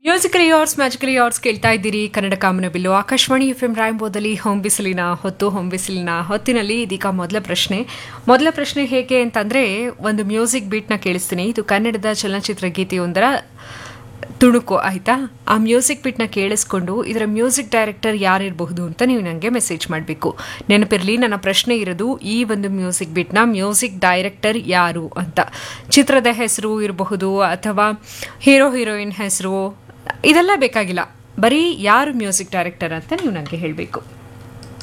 musically ಯಾರ್ಸ್ magically ಯಾರ್ಸ್ ಕೇಳ್ತಾ ಇದ್ದೀರಿ ಕನ್ನಡ ಕಾಮನಬಿಲ್ಲು ಆಕಾಶವಾಣಿ ಎಫ್ ಎಂ ರಾಯಂಬೋದಲ್ಲಿ ಹೋಮ್ ಬಿಸಿಲಿನ ಹೊತ್ತು ಹೋಮ್ ಬಿಸಿಲಿನ ಹೊತ್ತಿನಲ್ಲಿ ಇದೀಗ ಮೊದಲ ಪ್ರಶ್ನೆ ಮೊದಲ ಪ್ರಶ್ನೆ ಹೇಗೆ ಅಂತಂದ್ರೆ ಒಂದು ಮ್ಯೂಸಿಕ್ ಬೀಟ್ನ ಕೇಳಿಸ್ತೀನಿ ಇದು ಕನ್ನಡದ ಚಲನಚಿತ್ರ ಗೀತೆಯೊಂದರ ತುಣುಕು ಆಯ್ತಾ ಆ ಮ್ಯೂಸಿಕ್ ಬಿಟ್ನ ಕೇಳಿಸ್ಕೊಂಡು ಇದರ ಮ್ಯೂಸಿಕ್ ಡೈರೆಕ್ಟರ್ ಯಾರಿರಬಹುದು ಅಂತ ನೀವು ನನಗೆ ಮೆಸೇಜ್ ಮಾಡಬೇಕು ನೆನಪಿರಲಿ ನನ್ನ ಪ್ರಶ್ನೆ ಇರೋದು ಈ ಒಂದು ಮ್ಯೂಸಿಕ್ ಬಿಟ್ನ ಮ್ಯೂಸಿಕ್ ಡೈರೆಕ್ಟರ್ ಯಾರು ಅಂತ ಚಿತ್ರದ ಹೆಸರು ಇರಬಹುದು ಅಥವಾ ಹೀರೋ ಹೀರೋಯಿನ್ ಹೆಸರು ಇದೆಲ್ಲ ಬೇಕಾಗಿಲ್ಲ ಬರೀ ಯಾರು ಮ್ಯೂಸಿಕ್ ಡೈರೆಕ್ಟರ್ ಅಂತ ನೀವು ನನಗೆ ಹೇಳಬೇಕು